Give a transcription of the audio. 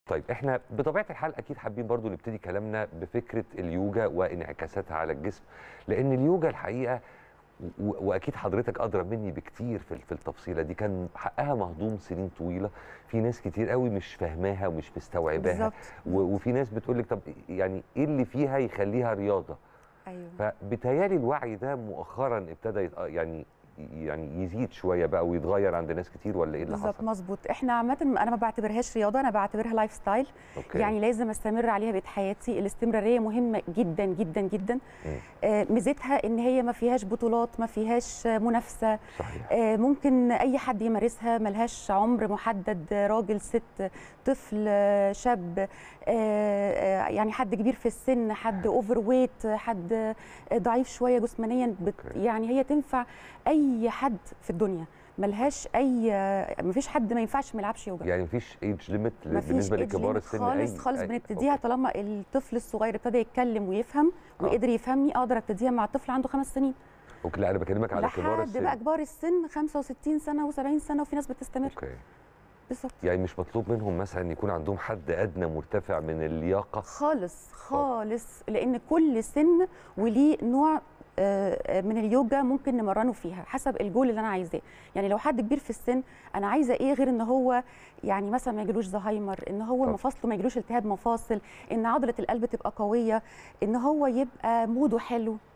طيب احنا بطبيعه الحال اكيد حابين برضو نبتدي كلامنا بفكره اليوجا وانعكاساتها على الجسم لان اليوجا الحقيقه و- واكيد حضرتك ادرى مني بكتير في في التفصيله دي كان حقها مهضوم سنين طويله في ناس كتير قوي مش فاهماها ومش مستوعباها بالظبط و- وفي ناس بتقول لك طب يعني ايه اللي فيها يخليها رياضه ايوه فبتهيالي الوعي ده مؤخرا ابتدى يت- يعني يعني يزيد شويه بقى ويتغير عند ناس كتير ولا ايه اللي بالظبط حصل؟ مظبوط احنا عامه انا ما بعتبرهاش رياضه انا بعتبرها لايف ستايل اوكي يعني لازم استمر عليها بقيه حياتي الاستمراريه مهمه جدا جدا جدا مم. آه، ميزتها ان هي ما فيهاش بطولات ما فيهاش آه، منافسه صحيح آه، ممكن اي حد يمارسها ملهاش عمر محدد آه، راجل ست طفل آه، شاب آه، آه، يعني حد كبير في السن حد اوفر ويت حد آه، ضعيف شويه جسمانيا بت أوكي. يعني هي تنفع اي حد في الدنيا ملهاش اي آه، مفيش حد ما ينفعش ما يلعبش يوجا يعني مفيش ايج ليميت مفيش بالنسبه age لكبار limit السن خالص أي- خالص أي- بنبتديها أوكي. طالما الطفل الصغير ابتدى يتكلم ويفهم آه. وقدر يفهمني اقدر ابتديها مع طفل عنده خمس سنين اوكي لا انا بكلمك على كبار لحد السن بقى كبار السن 65 سنه و70 سنه وفي ناس بتستمر اوكي بالظبط يعني مش مطلوب منهم مثلا يكون عندهم حد ادنى مرتفع من اللياقه خالص خالص لان كل سن وليه نوع آه، آه، من اليوجا ممكن نمرنه فيها حسب الجول اللي انا عايزاه يعني لو حد كبير في السن انا عايزه ايه غير ان هو يعني مثلا ما يجيلوش زهايمر ان هو طب. مفاصله ما يجيلوش التهاب مفاصل ان عضله القلب تبقى قويه ان هو يبقى موده حلو